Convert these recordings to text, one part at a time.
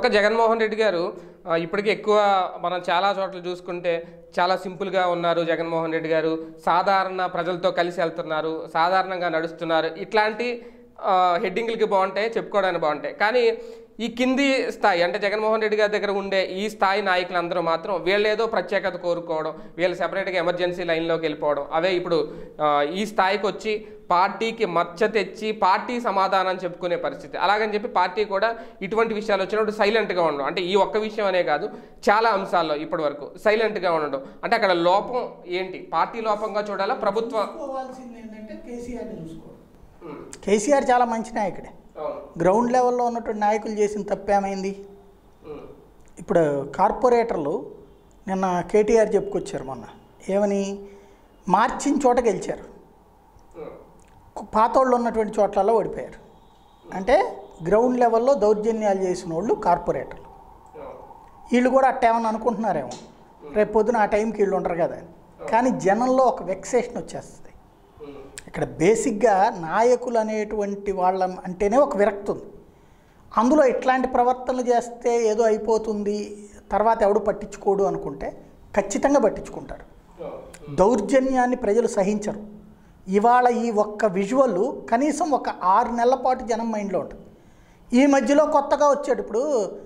ఒక్క జగన్మోహన్ రెడ్డి గారు ఆ, ఇప్పటికీ ఎక్కువ మనం చాలా చోట్ల చూసుకుంటే చాలా సింపుల్గా ఉన్నారు జగన్మోహన్ రెడ్డి గారు సాధారణ ప్రజలతో కలిసి వెళ్తున్నారు సాధారణంగా నడుస్తున్నారు ఇట్లాంటి ఆ, హెడ్డింగ్లకి బాగుంటాయి చెప్పుకోవడానికి బాగుంటాయి కానీ ఈ కింది స్థాయి అంటే జగన్మోహన్ రెడ్డి గారి దగ్గర ఉండే ఈ స్థాయి నాయకులందరూ మాత్రం వీళ్ళు ఏదో ప్రత్యేకత కోరుకోవడం వీళ్ళు సెపరేట్గా ఎమర్జెన్సీ లైన్లోకి వెళ్ళిపోవడం అవే ఇప్పుడు ఆ, ఈ స్థాయికి వచ్చి పార్టీకి మచ్చ తెచ్చి పార్టీ సమాధానం చెప్పుకునే పరిస్థితి అలాగని చెప్పి పార్టీ కూడా ఇటువంటి విషయాలు వచ్చినప్పుడు సైలెంట్గా ఉండడం అంటే ఈ ఒక్క విషయం అనే కాదు చాలా అంశాల్లో ఇప్పటి వరకు సైలెంట్గా ఉండడం అంటే అక్కడ లోపం ఏంటి పార్టీ లోపంగా చూడాలా ప్రభుత్వం చూసుకోవాల్సింది ఏంటంటే కేసీఆర్ని చూసుకోవడం ఉమ్, కేసీఆర్ చాలా మంచి నాయకుడే అవును గ్రౌండ్ లెవెల్లో ఉన్నటువంటి నాయకులు చేసిన తప్పేమైంది ఉమ్, ఇప్పుడు కార్పొరేటర్లు నిన్న కేటీఆర్ చెప్పుకొచ్చారు మొన్న ఏమని మార్చిన చోట గెలిచారు ఉమ్, పాతోళ్ళు ఉన్నటువంటి చోట్లలో ఓడిపోయారు అంటే గ్రౌండ్ లెవెల్లో దౌర్జన్యాలు చేసిన వాళ్ళు కార్పొరేటర్లు అవును వీళ్ళు కూడా అట్టేమని అనుకుంటున్నారేమో రేపు పొద్దున ఆ టైంకి వీళ్ళు ఉండరు కదా అని కానీ జనంలో ఒక వెక్సేషన్ వచ్చేస్తుంది ఉమ్, ఇక్కడ బేసిక్గా నాయకులు అనేటువంటి వాళ్ళ అంటేనే ఒక విరక్తి ఉంది అందులో ఇట్లాంటి ప్రవర్తనలు చేస్తే ఏదో అయిపోతుంది తర్వాత ఎవడు పట్టించుకోడు అనుకుంటే ఖచ్చితంగా పట్టించుకుంటారు అవును దౌర్జన్యాన్ని ప్రజలు సహించరు ఇవాళ ఈ ఒక్క విజువల్ కనీసం ఒక ఆరు నెలల పాటు జనం మైండ్లో ఉంటుంది ఈ మధ్యలో కొత్తగా వచ్చాడు ఇప్పుడు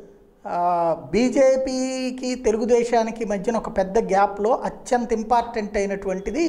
బీజేపీకి తెలుగుదేశానికి మధ్యన ఒక పెద్ద గ్యాప్లో అత్యంత ఇంపార్టెంట్ అయినటువంటిది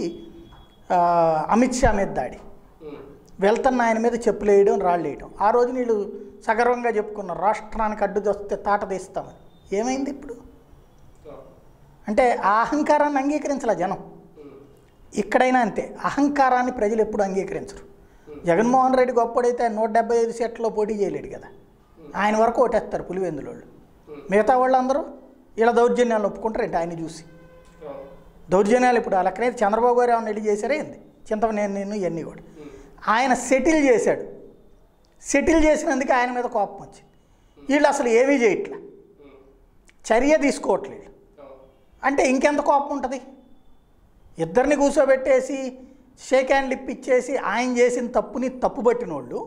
ఆ, అమిత్ షా మీద దాడి ఉమ్, వెళ్తున్న ఆయన మీద చెప్పులు వేయడం రాళ్ళు వేయడం ఆ రోజు నీళ్ళు సగర్వంగా చెప్పుకున్నారు రాష్ట్రానికి అడ్డు వస్తే తాట తీస్తామని ఏమైంది ఇప్పుడు అవును అంటే ఆ అహంకారాన్ని అంగీకరించాల జనం ఉమ్, ఇక్కడైనా అంతే అహంకారాన్ని ప్రజలు ఎప్పుడు అంగీకరించరు జగన్మోహన్ రెడ్డి గొప్పడైతే ఆయన నూట డెబ్బై ఐదు సీట్లలో పోటీ చేయలేడు కదా ఆయన వరకు ఓటేస్తారు పులివెందులోళ్ళు మిగతా వాళ్ళందరూ ఇలా దౌర్జన్యాలు ఒప్పుకుంటారు ఏంటి ఆయన చూసి అవును దౌర్జన్యాలు ఇప్పుడు ఆ లెక్కనైతే చంద్రబాబు గారు ఏమైనా వెళ్ళి చేశారే ఏంది చింతమనేని నేను ఇవన్నీ కూడా ఉమ్, ఆయన సెటిల్ చేశాడు సెటిల్ చేసినందుకు ఆయన మీద కోపం వచ్చింది వీళ్ళు అసలు ఏమీ చేయట్లే ఉమ్, చర్య తీసుకోవట్లేదు అవును అంటే ఇంకెంత కోపం ఉంటుంది ఇద్దరిని కూర్చోబెట్టేసి షేక్ హ్యాండ్లు ఇప్పించేసి ఆయన చేసిన తప్పుని తప్పుపట్టిన వాళ్ళు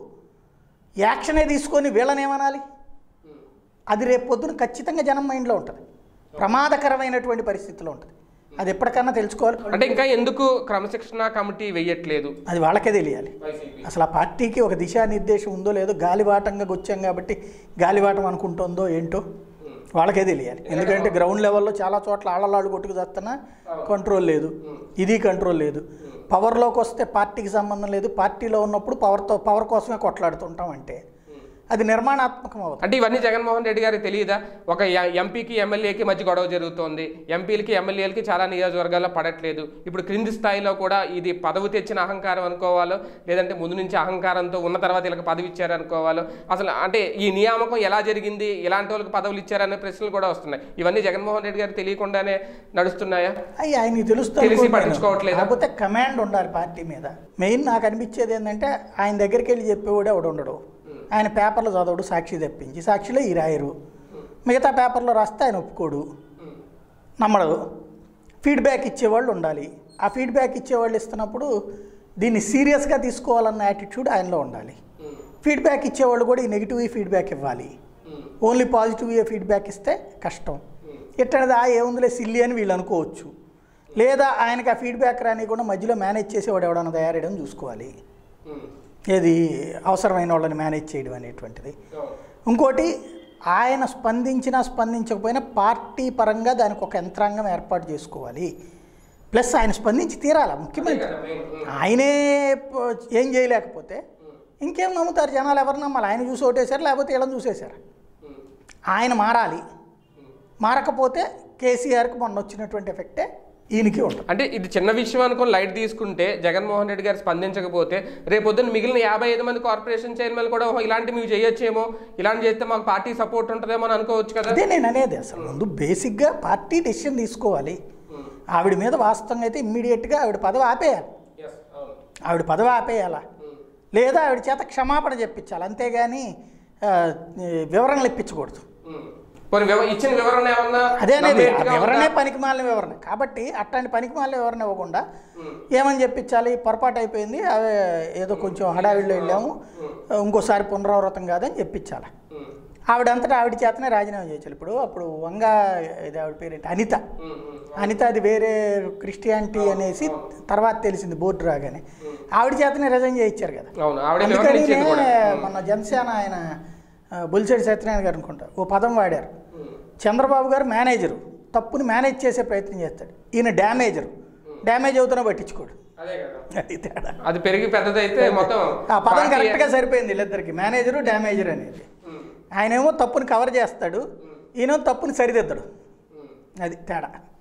యాక్షనే తీసుకొని వీళ్ళనేమనాలి ఉమ్, అది రేపు పొద్దున ఖచ్చితంగా జనం మైండ్లో ఉంటుంది ప్రమాదకరమైనటువంటి పరిస్థితిలో ఉంటుంది అది ఎప్పటికన్నా తెలుసుకోవాలి అంటే ఇంకా ఎందుకు క్రమశిక్షణ కమిటీ వెయ్యట్లేదు అది వాళ్ళకే తెలియాలి వైసీపీ అసలు ఆ పార్టీకి ఒక దిశానిర్దేశం ఉందో లేదో గాలివాటంగా వచ్చాం కాబట్టి గాలివాటం అనుకుంటుందో ఏంటో వాళ్ళకే తెలియాలి ఎందుకంటే గ్రౌండ్ లెవెల్లో చాలా చోట్ల ఆళ్ళలాళ్ళు కొట్టుకు చేస్తున్నా కంట్రోల్ లేదు ఇది కంట్రోల్ లేదు పవర్లోకి వస్తే పార్టీకి సంబంధం లేదు పార్టీలో ఉన్నప్పుడు పవర్తో పవర్ కోసమే కొట్లాడుతుంటాం అంటే అది నిర్మాణాత్మకం అవుతుంది అంటే ఇవన్నీ జగన్మోహన్ రెడ్డి గారికి తెలియదా ఒక ఎ- ఎంపీకి ఎమ్మెల్యేకి మధ్య గొడవ జరుగుతోంది ఎంపీలకి ఎమ్మెల్యేలకి చాలా నియోజకవర్గాల్లో పడట్లేదు ఇప్పుడు క్రింది స్థాయిలో కూడా ఇది పదవి తెచ్చిన అహంకారం అనుకోవాలో లేదంటే ముందు నుంచి అహంకారంతో ఉన్న తర్వాత వీళ్ళకి పదవి ఇచ్చారు అనుకోవాలో అసలు అంటే ఈ నియామకం ఎలా జరిగింది ఇలాంటి వాళ్ళకి పదవులు ఇచ్చారనే ప్రశ్నలు కూడా వస్తున్నాయి ఇవన్నీ జగన్మోహన్ రెడ్డి గారికి తెలియకుండానే నడుస్తున్నాయా అయ్యి ఆయనకి తెలుస్తుంది తెలిసి అనుకుంటున్నాను. పట్టించుకోవట్లేదా? కాకపోతే కమాండ్ ఉండాలి పార్టీ మీద మెయిన్ నాకు అనిపించేది ఏంటంటే ఆయన దగ్గరికి వెళ్ళి చెప్పేవాడు ఎవడు ఉండడు ఆయన పేపర్లో చదవడు సాక్షి తెప్పించి సాక్షిలో ఈ రాయరు మిగతా పేపర్లో రాస్తే ఆయన ఒప్పుకోడు నమ్మడు ఫీడ్బ్యాక్ ఇచ్చేవాళ్ళు ఉండాలి ఆ ఫీడ్బ్యాక్ ఇచ్చేవాళ్ళు ఇస్తున్నప్పుడు దీన్ని సీరియస్గా తీసుకోవాలన్న యాటిట్యూడ్ ఆయనలో ఉండాలి ఫీడ్బ్యాక్ ఇచ్చేవాళ్ళు కూడా ఈ నెగిటివ్ ఫీడ్బ్యాక్ ఇవ్వాలి ఓన్లీ పాజిటివ్ ఫీడ్బ్యాక్ ఇస్తే కష్టం ఇట్టనేది ఆ ఏముందిలే సిల్లి అని వీళ్ళు అనుకోవచ్చు లేదా ఆయనకి ఆ ఫీడ్బ్యాక్ రాని కూడా మధ్యలో మేనేజ్ చేసేవాడు ఎవడన్నా తయారేయడం చూసుకోవాలి ఏది అవసరమైన వాళ్ళని మేనేజ్ చేయడం అనేటువంటిది ఇంకోటి ఆయన స్పందించినా స్పందించకపోయినా పార్టీ పరంగా దానికి ఒక యంత్రాంగం ఏర్పాటు చేసుకోవాలి ప్లస్ ఆయన స్పందించి తీరాల ముఖ్యమంత్రి ఆయనే ప- ఏం చేయలేకపోతే ఇంకేం నమ్ముతారు జనాలు ఎవరు నమ్మాలి ఆయన చూసి ఓటేశారు లేకపోతే వీళ్ళని చూసేశారు ఆయన మారాలి మారకపోతే కేసీఆర్కి మొన్న వచ్చినటువంటి ఎఫెక్టే ఈయనకి ఉంటుంది అంటే ఇది చిన్న విషయం అనుకుని లైట్ తీసుకుంటే జగన్మోహన్ రెడ్డి గారు స్పందించకపోతే రేపొద్దున మిగిలిన యాభై ఐదు మంది కార్పొరేషన్ చైర్మన్ కూడా ఓహో ఇలాంటి మేము చేయొచ్చేమో ఇలాంటి చేస్తే మాకు పార్టీ సపోర్ట్ ఉంటుందేమో అని అనుకోవచ్చు కదా అదే నేను అనేది అసలు ముందు బేసిక్గా పార్టీ డెసిషన్ తీసుకోవాలి ఆవిడ మీద వాస్తవంగా అయితే ఇమ్మీడియట్గా ఆవిడ పదవి ఆపేయాలి Yes, అవును. ఆవిడ పదవి ఆపేయాలా లేదా ఆవిడ చేత క్షమాపణ చెప్పించాలి అంతేగాని ఆ, ఈ వివరణలు ఇప్పించకూడదు ఉమ్. పోనీ వివ- ఇచ్చిన వివరణ ఏమన్నా అదే అనేది ఆ నమ్మేట్టుగా వివరణే ఉందా? పనికి మాలిన వివరణ కాబట్టి అట్లాంటి పనికి మాలిన వివరణ ఇవ్వకుండా ఉమ్. ఏమని చెప్పించాలి పొరపాటు అయిపోయింది అవే ఏదో కొంచెం హడావిడిలో వెళ్ళాము ఇంకోసారి పునరావృతం కాదని చెప్పించాలి ఉమ్. ఆవిడంతటా ఆవిడ చేతనే రాజీనామా చేయాలి ఇప్పుడు అప్పుడు వంగ ఇది ఆవిడ పేరేంటి అనిత ఉమ్, ఉమ్, అనిత అది వేరే క్రిస్టియానిటీ అనేసి తర్వాత తెలిసింది బోర్డు రాగానే ఆవిడ చేతనే రిజైన్ చేయించారు కదా అవును ఆవిడ అందుకని వ్యవహరించేది కూడా మన జనసేన ఆయన ఆ, బొలిశెట్టి సత్యనారాయణ గారు అనుకుంటా ఓ పదం వాడారు ఉమ్, చంద్రబాబు గారు మేనేజరు తప్పుని మేనేజ్ చేసే ప్రయత్నం చేస్తాడు ఈయన డ్యామేజరు డ్యామేజ్ అవుతున్నా పట్టించుకోడు అదే కదా అది తేడా అది పెరిగి పెద్దదైతే మొత్తం ఆ పదం పార్టీ- కరెక్ట్గా సరిపోయింది వీళ్ళిద్దరికి మేనేజరు డ్యామేజర్ అనేది ఉమ్, ఆయనేమో తప్పుని కవర్ చేస్తాడు ఈయన తప్పుని సరిదిద్దడు ఉమ్. అది తేడా